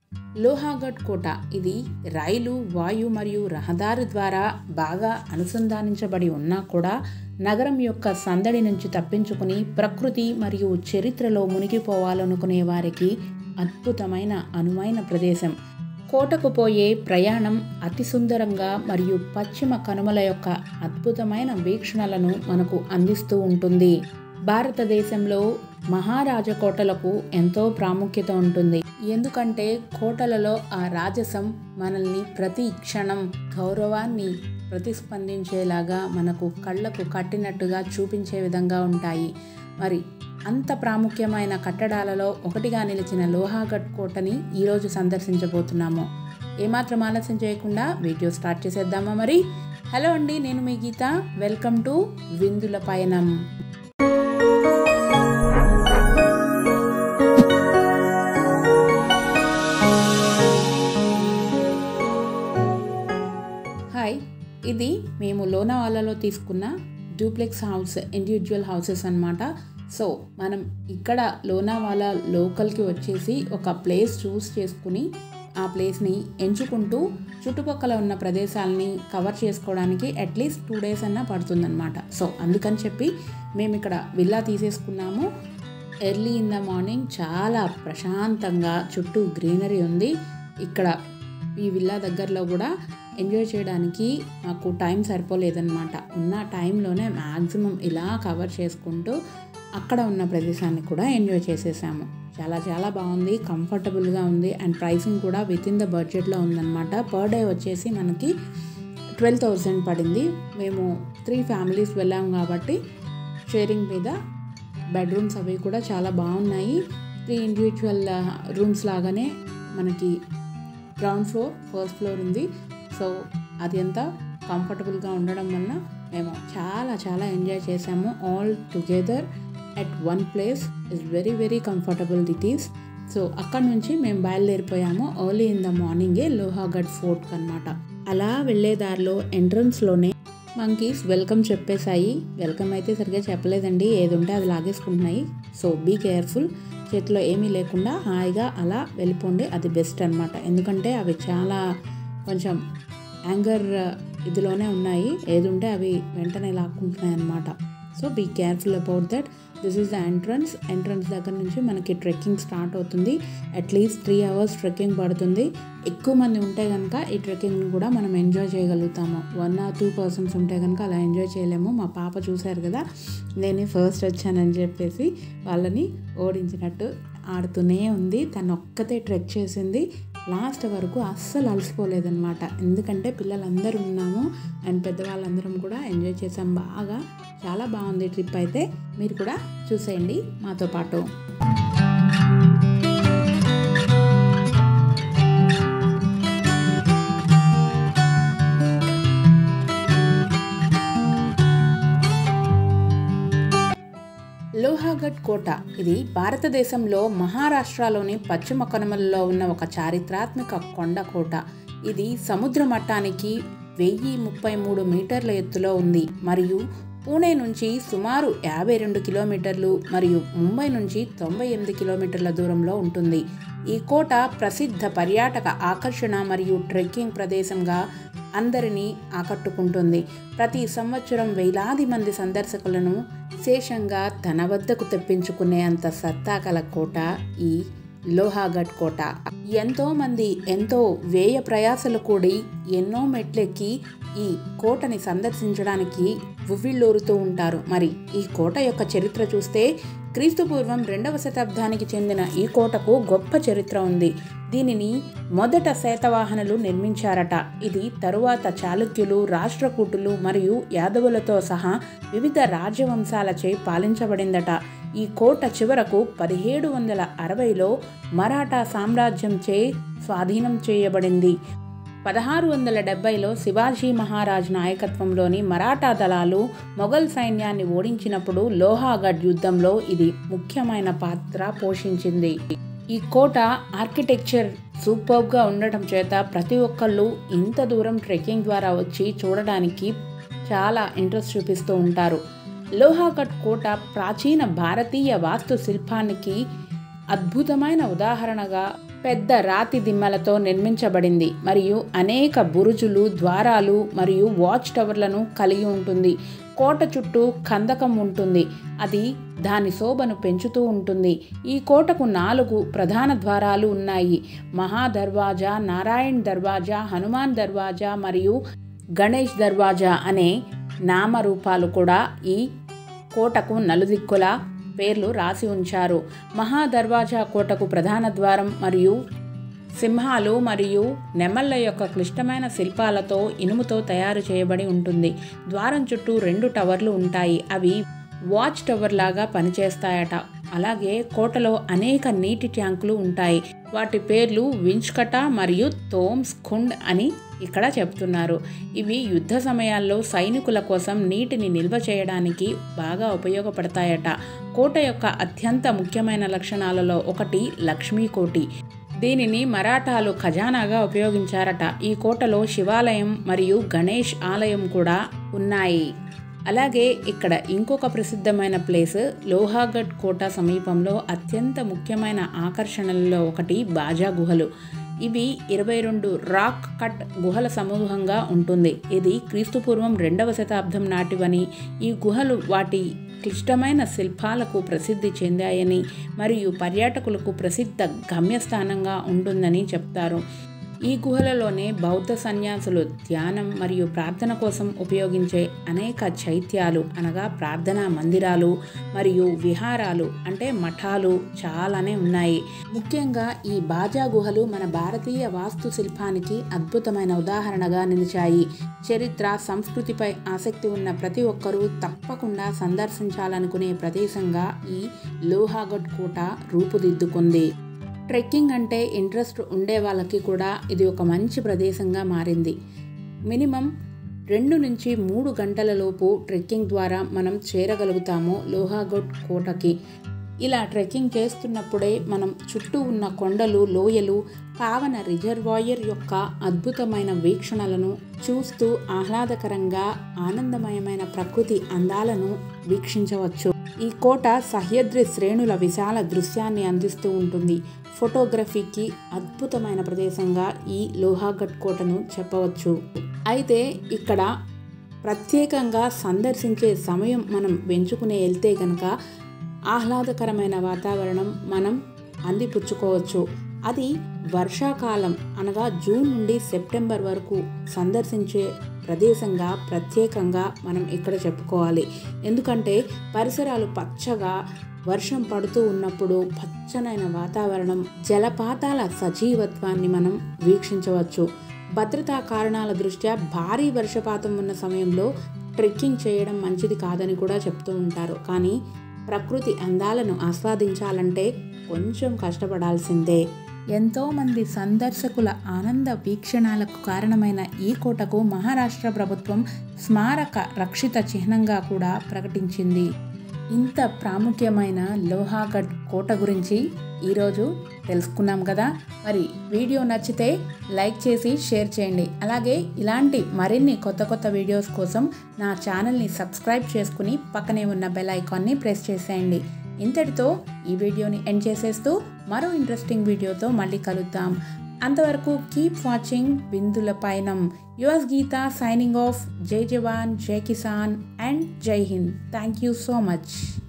లోహాగఢ్ కోట ఇది రైలు వాయు మరియు రహదారి ద్వారా బాగా అనుసంధానించబడి ఉన్నా కూడా నగరం యొక్క సందడి నుంచి తప్పించుకుని ప్రకృతి మరియు చరిత్రలో మునిగిపోవాలనుకునే వారికి అద్భుతమైన అనువైన ప్రదేశం కోటకు పోయే ప్రయాణం అతి సుందరంగా మరియు పశ్చిమ కనుమల యొక్క అద్భుతమైన వీక్షణలను మనకు అందిస్తూ ఉంటుంది భారతదేశంలో మహారాజ కోటలకు ఎంతో ప్రాముఖ్యత ఉంటుంది ఎందుకంటే కోటలలో ఆ రాజసం మనల్ని ప్రతి క్షణం గౌరవాన్ని ప్రతిస్పందించేలాగా మనకు కళ్ళకు కట్టినట్టుగా చూపించే విధంగా ఉంటాయి మరి అంత ప్రాముఖ్యమైన కట్టడాలలో ఒకటిగా నిలిచిన లోహాగఢ్ కోటని ఈరోజు సందర్శించబోతున్నాము ఏమాత్రం ఆలస్యం చేయకుండా వీడియో స్టార్ట్ చేసేద్దామా మరి హలో అండి నేను మీ గీత వెల్కమ్ టు విందుల పయనం హాయ్ ఇది మేము లోనావాలాలో తీసుకున్న డూప్లెక్స్ హౌస్ ఇండివిజువల్ హౌసెస్ అన్నమాట సో మనం ఇక్కడ లోనావాలా లోకల్కి వచ్చేసి ఒక ప్లేస్ చూస్ చేసుకుని ఆ ప్లేస్ని ఎంచుకుంటూ చుట్టుపక్కల ఉన్న ప్రదేశాలని కవర్ చేసుకోవడానికి అట్లీస్ట్ టూ డేస్ అన్నా పడుతుందన్నమాట సో అందుకని చెప్పి మేము ఇక్కడ విల్లా తీసేసుకున్నాము ఎర్లీ ఇన్ ద మార్నింగ్ చాలా ప్రశాంతంగా చుట్టూ గ్రీనరీ ఉంది ఇక్కడ ఈ విల్లా దగ్గరలో కూడా ఎంజాయ్ చేయడానికి మాకు టైం సరిపోలేదన్నమాట ఉన్న టైంలోనే మ్యాక్సిమం ఇలా కవర్ చేసుకుంటూ అక్కడ ఉన్న ప్రదేశాన్ని కూడా ఎంజాయ్ చేసేసాము చాలా చాలా బాగుంది కంఫర్టబుల్గా ఉంది అండ్ ప్రైసింగ్ కూడా విత్ ఇన్ ద బడ్జెట్లో ఉందన్నమాట పర్ డే వచ్చేసి మనకి ట్వెల్వ్ థౌజండ్ పడింది మేము త్రీ ఫ్యామిలీస్ వెళ్ళాము కాబట్టి షేరింగ్ మీద బెడ్రూమ్స్ అవి కూడా చాలా బాగున్నాయి త్రీ ఇండివిజువల్ రూమ్స్ లాగానే మనకి గ్రౌండ్ ఫ్లోర్ ఫస్ట్ ఫ్లోర్ ఉంది సో అది అంతా కంఫర్టబుల్గా ఉండడం వలన మేము చాలా చాలా ఎంజాయ్ చేసాము all together at one place is very very comfortable it is so అక్కడ నుంచి మేము బయలుదేరిపోయాము ఎర్లీ ఇన్ ద మార్నింగే లోహాగఢ్ ఫోర్ట్ అనమాట అలా వెళ్ళే దారిలో ఎంట్రన్స్లోనే మంకీస్ వెల్కమ్ చెప్పేశాయి వెల్కమ్ అయితే సరిగ్గా చెప్పలేదండి ఏది ఉంటే అది లాగేసుకుంటున్నాయి సో బీ కేర్ఫుల్ చేతిలో ఏమీ లేకుండా హాయిగా అలా వెళ్ళిపోండి అది బెస్ట్ అనమాట ఎందుకంటే అవి చాలా కొంచెం యాంగర్ ఇదిలోనే ఉన్నాయి ఏది ఉంటే అవి వెంటనే లాక్కుంటున్నాయి అనమాట so be careful about that this is the entrance entrance దగ్గర నుంచి మనకి ట్రెక్కింగ్ స్టార్ట్ అవుతుంది అట్లీస్ట్ త్రీ అవర్స్ ట్రెక్కింగ్ పడుతుంది ఎక్కువ మంది ఉంటే కనుక ఈ ట్రెక్కింగ్ని కూడా మనం ఎంజాయ్ చేయగలుగుతాము వన్ ఆర్ టూ పర్సన్స్ ఉంటే కనుక అలా ఎంజాయ్ చేయలేము మా పాప చూశారు కదా నేనే ఫస్ట్ వచ్చానని చెప్పేసి వాళ్ళని ఓడించినట్టు ఆడుతూనే ఉంది తను ఒక్కతే ట్రెక్ చేసింది లాస్ట్ వరకు అస్సలు అలసిపోలేదన్నమాట ఎందుకంటే పిల్లలందరూ ఉన్నాము అండ్ పెద్దవాళ్ళందరం కూడా ఎంజాయ్ చేసాం బాగా చాలా బాగుంది ట్రిప్ అయితే మీరు కూడా చూసేయండి మాతో పాటు లోహాగఢ్ కోట ఇది భారతదేశంలో మహారాష్ట్రలోని పశ్చిమ కనుమలలో ఉన్న ఒక చారిత్రాత్మక కొండ కోట ఇది సముద్ర మట్టానికి వెయ్యి ముప్పై మూడు మీటర్ల ఎత్తులో ఉంది మరియు పూణే నుంచి సుమారు యాభై రెండు కిలోమీటర్లు మరియు ముంబై నుంచి తొంభై ఎనిమిది కిలోమీటర్ల దూరంలో ఉంటుంది ఈ కోట ప్రసిద్ధ పర్యాటక ఆకర్షణ మరియు ట్రెక్కింగ్ ప్రదేశంగా అందరినీ ఆకట్టుకుంటుంది ప్రతి సంవత్సరం వేలాది మంది సందర్శకులను విశేషంగా తన వద్దకు తెప్పించుకునే అంత సత్తా కల కోట ఈ లోహాగఢ్ కోట ఎంతో మంది ఎంతో వ్యయ ప్రయాసలు కూడి ఎన్నో మెట్లెక్కి ఈ కోటని సందర్శించడానికి ఉవ్విళ్ళూరుతూ ఉంటారు మరి ఈ కోట యొక్క చరిత్ర చూస్తే క్రీస్తు పూర్వం రెండవ శతాబ్దానికి చెందిన ఈ కోటకు గొప్ప చరిత్ర ఉంది దీనిని మొదట శాతవాహనులు నిర్మించారట ఇది తరువాత చాళుక్యులు రాష్ట్రకూటులు మరియు యాదవులతో సహా వివిధ రాజవంశాలచే పాలించబడిందట ఈ కోట చివరకు పదిహేడు వందల అరవైలో మరాఠా సామ్రాజ్యంచే స్వాధీనం చేయబడింది పదహారు వందల డెబ్బైలో శివాజీ మహారాజ్ నాయకత్వంలోని మరాఠా దళాలు మొఘల్ సైన్యాన్ని ఓడించినప్పుడు లోహాగఢ్ యుద్ధంలో ఇది ముఖ్యమైన పాత్ర పోషించింది ఈ కోట ఆర్కిటెక్చర్ సూపర్గా ఉండటం చేత ప్రతి ఒక్కళ్ళు ఇంత దూరం ట్రెక్కింగ్ ద్వారా వచ్చి చూడడానికి చాలా ఇంట్రెస్ట్ చూపిస్తూ ఉంటారు లోహాగఢ్ కోట ప్రాచీన భారతీయ వాస్తు శిల్పానికి అద్భుతమైన ఉదాహరణగా పెద్ద రాతి దిమ్మలతో నిర్మించబడింది మరియు అనేక బురుజులు ద్వారాలు మరియు వాచ్ టవర్లను కలిగి ఉంటుంది కోట చుట్టూ కందకం ఉంటుంది అది దాని శోభను పెంచుతూ ఉంటుంది ఈ కోటకు నాలుగు ప్రధాన ద్వారాలు ఉన్నాయి మహా దర్వాజా నారాయణ్ దర్వాజా హనుమాన్ దర్వాజా మరియు గణేష్ దర్వాజా అనే నామరూపాలు కూడా ఈ కోటకు నలుదిక్కుల పేర్లు రాసి ఉంచారు మహా దర్వాజా కోటకు ప్రధాన ద్వారం మరియు సింహాలు మరియు నెమళ్ళ యొక్క క్లిష్టమైన శిల్పాలతో ఇనుముతో తయారు చేయబడి ఉంటుంది ద్వారం చుట్టూ రెండు టవర్లు ఉంటాయి అవి వాచ్ టవర్ లాగా పనిచేస్తాయట అలాగే కోటలో అనేక నీటి ట్యాంకులు ఉంటాయి వాటి పేర్లు వించ్కట మరియు తోమ్స్ ఖుండ్ అని ఇక్కడ చెప్తున్నారు ఇవి యుద్ధ సమయాల్లో సైనికుల కోసం నీటిని నిల్వ చేయడానికి బాగా ఉపయోగపడతాయట కోట యొక్క అత్యంత ముఖ్యమైన లక్షణాలలో ఒకటి లక్ష్మీకోటి దీనిని మరాఠాలు ఖజానాగా ఉపయోగించారట ఈ కోటలో శివాలయం మరియు గణేష్ ఆలయం కూడా ఉన్నాయి అలాగే ఇక్కడ ఇంకొక ప్రసిద్ధమైన ప్లేస్ లోహాగఢ్ కోట సమీపంలో అత్యంత ముఖ్యమైన ఆకర్షణలలో ఒకటి బాజా గుహలు ఇవి ఇరవై రెండు రాక్ కట్ గుహల సమూహంగా ఉంటుంది ఇది క్రీస్తుపూర్వం రెండవ శతాబ్దం నాటివని ఈ గుహలు వాటి క్లిష్టమైన శిల్పాలకు ప్రసిద్ధి చెందాయని మరియు పర్యాటకులకు ప్రసిద్ధ గమ్యస్థానంగా ఉంటుందని చెప్తారు ఈ గుహలలోనే బౌద్ధ సన్యాసులు ధ్యానం మరియు ప్రార్థన కోసం ఉపయోగించే అనేక చైత్యాలు అనగా ప్రార్థనా మందిరాలు మరియు విహారాలు అంటే మఠాలు చాలానే ఉన్నాయి ముఖ్యంగా ఈ బాజా గుహలు మన భారతీయ వాస్తు శిల్పానికి అద్భుతమైన ఉదాహరణగా నిలిచాయి చరిత్ర సంస్కృతిపై ఆసక్తి ఉన్న ప్రతి ఒక్కరూ తప్పకుండా సందర్శించాలనుకునే ప్రదేశంగా ఈ లోహాగఢ్ కోట రూపుదిద్దుకుంది ట్రెక్కింగ్ అంటే ఇంట్రెస్ట్ ఉండే వాళ్ళకి కూడా ఇది ఒక మంచి ప్రదేశంగా మారింది మినిమం రెండు నుంచి మూడు గంటల లోపు ట్రెక్కింగ్ ద్వారా మనం చేరగలుగుతాము లోహాగఢ్ కోటకి ఇలా ట్రెక్కింగ్ చేస్తున్నప్పుడే మనం చుట్టూ ఉన్న కొండలు లోయలు పావన రిజర్వాయర్ యొక్క అద్భుతమైన వీక్షణలను చూస్తూ ఆహ్లాదకరంగా ఆనందమయమైన ప్రకృతి అందాలను వీక్షించవచ్చు ఈ కోట సహ్యద్రి శ్రేణుల విశాల దృశ్యాన్ని అందిస్తూ ఉంటుంది ఫోటోగ్రఫీకి అద్భుతమైన ప్రదేశంగా ఈ లోహాగఢ్ కోటను చెప్పవచ్చు అయితే ఇక్కడ ప్రత్యేకంగా సందర్శించే సమయం మనం వెంచుకునే వెళ్తే కనుక ఆహ్లాదకరమైన వాతావరణం మనం అందిపుచ్చుకోవచ్చు అది వర్షాకాలం అనగా జూన్ నుండి సెప్టెంబర్ వరకు సందర్శించే ప్రదేశంగా ప్రత్యేకంగా మనం ఇక్కడ చెప్పుకోవాలి ఎందుకంటే పరిసరాలు పచ్చగా వర్షం పడుతూ ఉన్నప్పుడు పచ్చనైన వాతావరణం జలపాతాల సజీవత్వాన్ని మనం వీక్షించవచ్చు భద్రతా కారణాల దృష్ట్యా భారీ వర్షపాతం ఉన్న సమయంలో ట్రెక్కింగ్ చేయడం మంచిది కాదని కూడా చెప్తూ ఉంటారు కానీ ప్రకృతి అందాలను ఆస్వాదించాలంటే కొంచెం కష్టపడాల్సిందే ఎంతోమంది సందర్శకుల ఆనంద వీక్షణాలకు కారణమైన ఈ కోటకు మహారాష్ట్ర ప్రభుత్వం స్మారక రక్షిత చిహ్నంగా కూడా ప్రకటించింది ఇంత ప్రాముఖ్యమైన లోహాగఢ్ కోట గురించి ఈరోజు తెలుసుకున్నాం కదా మరి వీడియో నచ్చితే లైక్ చేసి షేర్ చేయండి అలాగే ఇలాంటి మరిన్ని కొత్త కొత్త వీడియోస్ కోసం నా ఛానల్ని సబ్స్క్రైబ్ చేసుకుని పక్కనే ఉన్న బెల్ ఐకాన్ని ప్రెస్ చేసేయండి ఇంతటితో ఈ వీడియోని ఎండ్ చేసేస్తూ మరో ఇంట్రెస్టింగ్ వీడియోతో మళ్ళీ కలుద్దాం అంతవరకు కీప్ వాచింగ్ బిందుల పయనం యుఎస్ గీత సైనింగ్ ఆఫ్ జై జవాన్ జై Kisan and Jai Hind thank you so much